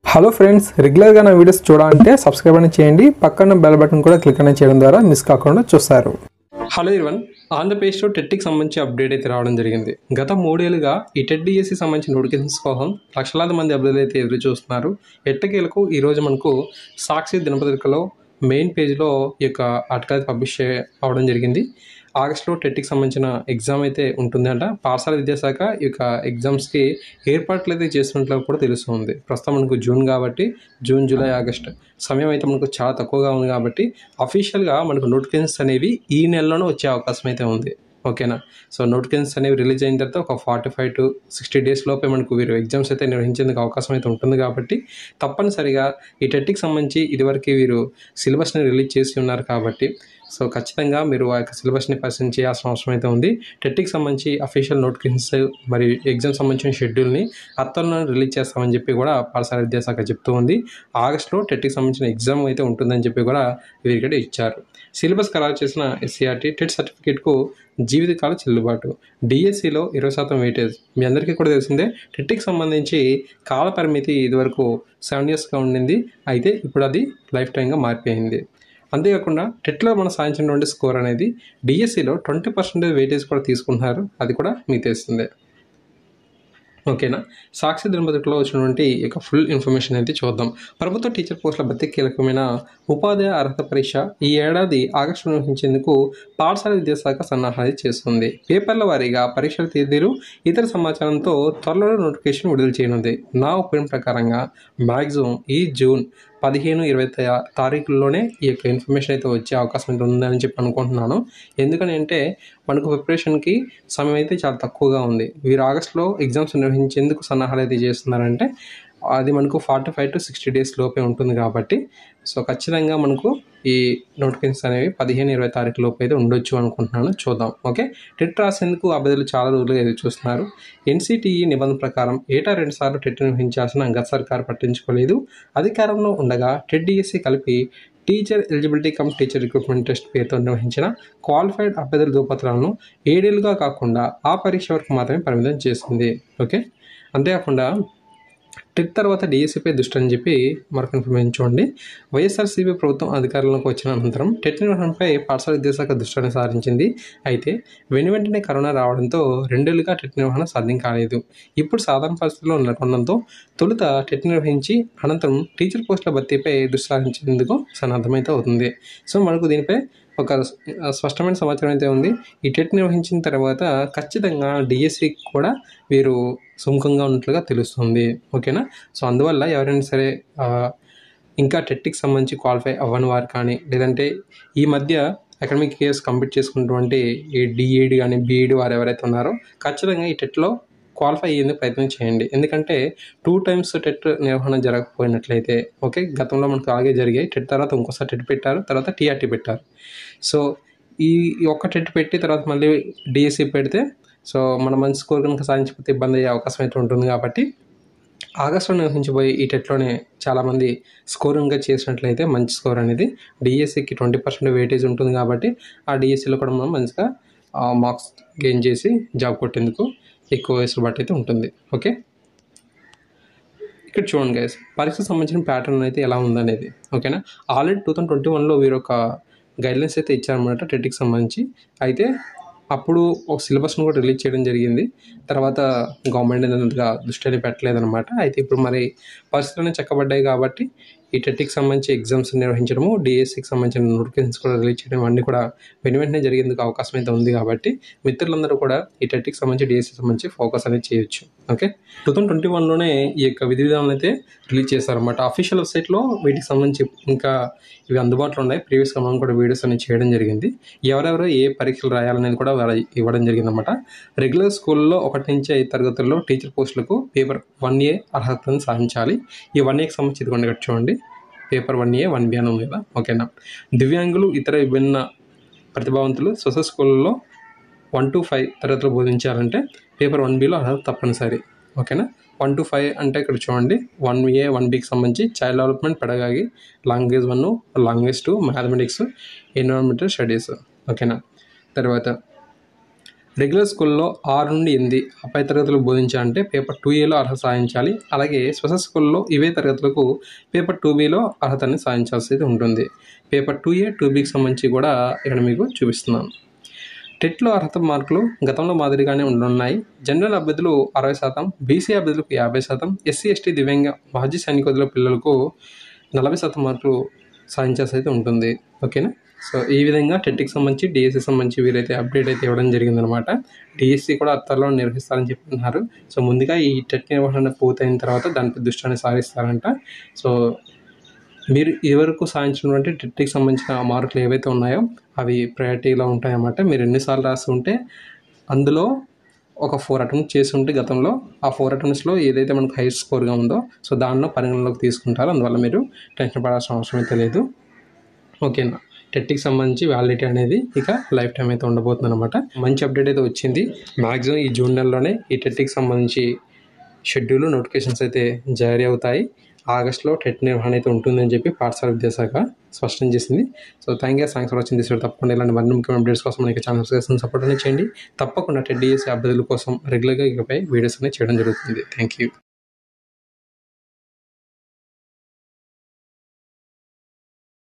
hello friends రెగ్యులర్గా నా videos చూడాలంటే సబ్స్క్రైబ్ అని చేయండి పక్కన బెల్ బటన్ కూడా క్లిక్ అనేది చేయడం ద్వారా మిస్ కాకుండా చూస్తారు హలో ఇర్వన్ ఆంధ్రప్రదేశ్లో టెట్కి సంబంధించి అప్డేట్ అయితే రావడం జరిగింది గత మూడేళ్లుగా ఈ టెట్ డిఎస్సి సంబంధించిన నోటిఫికేషన్స్ కోసం లక్షలాది మంది అభ్యర్థులు అయితే ఎదురు చూస్తున్నారు ఎట్టకేలకు ఈరోజు మనకు సాక్షి దినపత్రికలో మెయిన్ పేజ్లో ఈ యొక్క ఆర్టికల్ అయితే పబ్లిష్ చే- అవడం జరిగింది ఆగస్టులో టెట్కి సంబంధించిన ఎగ్జామ్ అయితే ఉంటుందంట పాఠశాల విద్యాశాఖ ఈ యొక్క ఎగ్జామ్స్కి ఏర్పాట్లు అయితే చేస్తున్నట్లు కూడా తెలుస్తుంది ప్రస్తుతం మనకు జూన్ కాబట్టి జూన్ జూలై ఆగస్ట్ సమయం అయితే మనకు చాలా తక్కువగా ఉంది కాబట్టి అఫీషియల్గా మనకు నోటిఫికేషన్స్ అనేవి ఈ నెలలోనే వచ్చే అవకాశం అయితే ఉంది ఓకేనా సో నోటిఫికేషన్స్ అనేవి రిలీజ్ అయిన తర్వాత ఒక forty five to sixty days లోపే మనకు వీరు ఎగ్జామ్స్ అయితే నిర్వహించేందుకు అవకాశం అయితే ఉంటుంది కాబట్టి తప్పనిసరిగా ఈ టెట్కి సంబంధించి ఇదివరకు వీరు సిలబస్ని రిలీజ్ చేసి ఉన్నారు కాబట్టి సో ఖచ్చితంగా మీరు ఆ యొక్క సిలబస్ని పరిశీలన చేయాల్సిన అవసరం అయితే ఉంది టెట్కి సంబంధించి అఫీషియల్ నోటిఫికేషన్స్ మరియు ఎగ్జామ్ సంబంధించిన షెడ్యూల్ని అత్తంలో రిలీజ్ చేస్తామని చెప్పి కూడా పాఠశాల విద్యాశాఖ చెప్తూ ఉంది ఆగస్టులో టెట్కి సంబంధించిన ఎగ్జామ్ అయితే ఉంటుందని చెప్పి కూడా వీరికడ ఇచ్చారు సిలబస్ ఖరారు చేసిన ఎస్సీఆర్టీ టెట్ సర్టిఫికేట్కు జీవితకాల చెల్లుబాటు డిఎస్సిలో ఇరవై శాతం వెయిటేజ్ మీ అందరికీ కూడా తెలిసిందే టెట్కి సంబంధించి కాల పరిమితి ఇదివరకు సెవెన్ ఇయర్స్గా ఉండింది అయితే ఇప్పుడు అది లైఫ్ టైంగా మారిపోయింది అంతేకాకుండా టెట్లో మనం సాధించినటువంటి స్కోర్ అనేది డిఎస్సిలో ట్వంటీ పర్సెంటేజ్ వెయిటేజ్ కూడా తీసుకుంటున్నారు అది కూడా మీకు తెలిసిందే ఓకేనా సాక్షి దినపత్రికలో వచ్చినటువంటి ఇక ఫుల్ ఇన్ఫర్మేషన్ అయితే చూద్దాం ప్రభుత్వ టీచర్ పోస్టుల భర్తీ కీలకమైన ఉపాధ్యాయ అర్హత పరీక్ష ఈ ఏడాది ఆగస్టు నిర్వహించేందుకు పాఠశాల విద్యాశాఖ సన్నాహాలు చేస్తుంది పేపర్ల వారీగా పరీక్షల తేదీలు ఇతర సమాచారంతో త్వరలో నోటిఫికేషన్ విడుదల చేయనుంది నా ఒపీనియన్ ప్రకారంగా మ్యాక్సిమం ఈ జూన్ పదిహేను ఇరవై తా- తారీఖుల్లోనే ఈ యొక్క ఇన్ఫర్మేషన్ అయితే వచ్చే అవకాశం అయితే ఉందని చెప్పి అనుకుంటున్నాను ఎందుకని అంటే మనకు ప్రిపరేషన్కి సమయం అయితే చాలా తక్కువగా ఉంది వీరు ఆగస్టులో ఎగ్జామ్స్ నిర్వహించేందుకు సన్నాహాలు అయితే చేస్తున్నారంటే అది మనకు forty five to sixty days లోపే ఉంటుంది కాబట్టి సో ఖచ్చితంగా మనకు ఈ నోటిఫికేషన్స్ అనేవి పదిహేను ఇరవై తారీఖు లోపు అయితే ఉండొచ్చు అనుకుంటున్నాను చూద్దాం ఓకే టెట్ రాసేందుకు అభ్యర్థులు చాలా రోజులుగా ఎదురు చూస్తున్నారు ఎన్సిటిఈ నిబంధన ప్రకారం ఏటా రెండు సార్లు టెట్ నిర్వహించాల్సిన గత సర్కారు పట్టించుకోలేదు అధికారంలో ఉండగా టెట్ డిఎస్సి కలిపి teacher eligibility cum teacher recruitment test పేరుతో నిర్వహించిన క్వాలిఫైడ్ అభ్యర్థుల దుపత్రాలను ఏడేళ్లుగా కాకుండా ఆ పరీక్ష వరకు మాత్రమే పరిమితం చేసింది ఓకే అంతేకాకుండా టెట్ తర్వాత డిఎస్సిపై దృష్టి అని చెప్పి మరొక ఇన్ఫర్మేషన్ చూడండి వైఎస్ఆర్సీపీ ప్రభుత్వం అధికారంలోకి వచ్చిన అనంతరం టెట్ నిర్వహణపై పాఠశాల విద్యాశాఖ దృష్టిని సారించింది అయితే వెను వెంటనే కరోనా రావడంతో రెండేళ్లుగా టెట్ నిర్వహణ సాధ్యం కాలేదు ఇప్పుడు సాధారణ పరిస్థితుల్లో నెలకొనడంతో తొలుత టెట్ నిర్వహించి అనంతరం టీచర్ పోస్టుల భర్తీపై దృష్టి సారించేందుకు సన్నద్ధమైతే అవుతుంది సో మనకు దీనిపై ఒక స్పష్టమైన సమాచారం అయితే ఉంది ఈ టెట్ నిర్వహించిన తర్వాత ఖచ్చితంగా డిఎస్సి కూడా వీరు సుముఖంగా ఉన్నట్లుగా తెలుస్తుంది ఓకేనా సో అందువల్ల ఎవరైనా సరే ఆ, ఇంకా టెట్కి సంబంధించి క్వాలిఫై అవ్వని వారు కానీ లేదంటే ఈ మధ్య అకాడమిక్ ఇయర్స్ కంప్లీట్ చేసుకున్నటువంటి ఈ డిఈడి కానీ బీఈడి వారు ఎవరైతే ఉన్నారో ఖచ్చితంగా ఈ టెట్లో క్వాలిఫై అయ్యేందుకు ప్రయత్నం చేయండి ఎందుకంటే టూ టైమ్స్ టెట్ నిర్వహణ జరగకపోయినట్లయితే ఓకే గతంలో మనకు అలాగే జరిగాయి టెట్ తర్వాత ఇంకోసారి టెట్ పెట్టారు తర్వాత టీఆర్టీ పెట్టారు సో ఈ ఈ ఒక్క టెట్ పెట్టి తర్వాత మళ్ళీ డిఎస్సి పెడితే సో మన మంచి స్కోర్ కనుక సాధించకపోతే ఇబ్బంది అయ్యే అవకాశం అయితే ఉంటుంది కాబట్టి ఆగస్టులో నిర్వహించబోయే ఈ టెట్లోనే చాలామంది స్కోరింగ్గా చేసినట్లయితే మంచి స్కోర్ అనేది డిఎస్సికి ట్వంటీ పర్సెంట్ వెయిటేజ్ ఉంటుంది కాబట్టి ఆ డిఎస్సిలో కూడా మనం మంచిగా మార్క్స్ గెయిన్ చేసి జాబ్ కొట్టేందుకు ఎక్కువ వెసులుబాటు అయితే ఉంటుంది ఓకే ఇక్కడ చూడండి గైస్ పరీక్షకు సంబంధించిన ప్యాటర్న్ అయితే ఎలా ఉందనేది ఓకేనా ఆల్రెడీ టూ థౌసండ్ ట్వంటీ వన్లో వీరు ఒక గైడ్లైన్స్ అయితే ఇచ్చారన్నమాట టెట్కి సంబంధించి అయితే అప్పుడు ఒక సిలబస్ను కూడా రిలీజ్ చేయడం జరిగింది తర్వాత గవర్నమెంట్ అంతగా దృష్టి పెట్టలేదన్నమాట అయితే ఇప్పుడు మరి పరిస్థితులన్నీ చక్కబడ్డాయి కాబట్టి ఈ టెట్కి సంబంధించి ఎగ్జామ్స్ నిర్వహించడము డిఎస్సికి సంబంధించిన నోటిఫికేషన్స్ కూడా రిలీజ్ చేయడం అన్నీ కూడా వెను వెంటనే జరిగేందుకు అవకాశం అయితే ఉంది కాబట్టి మిత్రులందరూ కూడా ఈ టెట్కి సంబంధించి డిఎస్సికి సంబంధించి ఫోకస్ అనేది చేయొచ్చు ఓకే టూ థౌసండ్ ట్వంటీ వన్లోనే ఈ యొక్క విధి విధానాలు అయితే రిలీజ్ చేశారన్నమాట అఫీషియల్ వెబ్సైట్లో వీటికి సంబంధించి ఇంకా ఇవి అందుబాటులో ఉన్నాయి ప్రీవియస్గా మనం కూడా వీడియోస్ అనేది చేయడం జరిగింది ఎవరెవరు ఏ పరీక్షలు రాయాలనేది కూడా వాళ్ళ ఇవ్వడం జరిగిందన్నమాట రెగ్యులర్ స్కూల్లో ఒకటి నుంచి ఐదు తరగతుల్లో టీచర్ పోస్టులకు పేపర్ వన్ ఏ అర్హతను సాధించాలి ఈ వన్ ఏకి సంబంధించి ఇదిగోండి ఇక్కడ చూడండి paper one A one B అని ఉంది కదా ఓకేనా దివ్యాంగులు ఇతర విభిన్న ప్రతిభావంతులు సొసైటీ స్కూళ్ళలో వన్ టు ఫైవ్ తరగతులు బోధించాలంటే పేపర్ వన్ బిలో అర్హత తప్పనిసరి ఓకేనా వన్ టు ఫైవ్ అంటే ఇక్కడ చూడండి వన్ ఏ వన్ బికి సంబంధించి child development pedagogy language one language two mathematics environmental studies ఓకేనా తర్వాత రెగ్యులర్ స్కూల్లో ఆరు నుండి ఎనిమిది పై తరగతులు బోధించాలంటే పేపర్ టూ ఏలో అర్హత సాధించాలి అలాగే స్పెషల్ స్కూల్లో ఇవే తరగతులకు పేపర్ టూ బీలో అర్హతని సాధించాల్సి అయితే ఉంటుంది పేపర్ టూ ఏ టూ బీకి సంబంధించి కూడా ఇక్కడ మీకు చూపిస్తున్నాను టెట్లో అర్హత మార్కులు గతంలో మాదిరిగానే ఉండనున్నాయి జనరల్ అభ్యర్థులు అరవై శాతం బీసీ అభ్యర్థులకు యాభై శాతం ఎస్సీ ఎస్టీ దివ్యాంగ మాజీ సైనికోదుల పిల్లలకు నలభై శాతం మార్కులు సాధించాల్సి అయితే ఉంటుంది ఓకేనా సో ఈ విధంగా టెట్కి సంబంధించి డిఎస్సి సంబంధించి వీరైతే అప్డేట్ అయితే ఇవ్వడం జరిగిందనమాట డిఎస్సి కూడా త్వరలో నిర్వహిస్తారని చెప్తున్నారు సో ముందుగా ఈ టెట్ నిర్వహణ పూర్తయిన తర్వాత దానిపై దృష్టిని సారిస్తారంట సో మీరు ఎవరికి సాధించినటువంటి టెట్కి సంబంధించిన మార్కులు ఏవైతే ఉన్నాయో అవి ప్రయారిటీలో ఉంటాయన్నమాట మీరు ఎన్నిసార్లు రాసి ఉంటే అందులో ఒక ఫోర్ అటెంప్ట్ చేసి ఉంటే గతంలో ఆ ఫోర్ అటెంప్ట్స్లో ఏదైతే మనకు హై స్కోర్గా ఉందో సో దానిలో పరిగణలోకి తీసుకుంటారో అందువల్ల మీరు టెన్షన్ పడాల్సిన అవసరం అయితే లేదు ఓకేనా టెట్కి సంబంధించి వ్యాలిడిటీ అనేది ఇక లైఫ్ టైం అయితే ఉండబోతుంది అనమాట మంచి అప్డేట్ అయితే వచ్చింది మ్యాక్సిమం ఈ జూన్ నెలలోనే ఈ టెట్కి సంబంధించి షెడ్యూల్ నోటిఫికేషన్స్ అయితే జారీ అవుతాయి ఆగస్ట్లో టెట్ నిర్వహణ అయితే ఉంటుందని చెప్పి పాఠశాల విద్యాశాఖ స్పష్టం చేసింది so thank you thanks for వచ్చింది సార్ తప్పకుండా ఇలాంటి మరిన్ని ముఖ్యమైన అప్డేట్స్ కోసం మనకి ఛానల్ సబ్స్క్రిప్షన్ సపోర్ట్ అనేది చేయండి తప్పకుండా టెట్ డిఎస్సీ అభ్యర్థుల కోసం రెగ్యులర్గా ఇకపై వీడియోస్ అనేది చేయడం జరుగుతుంది థ్యాంక్ యూ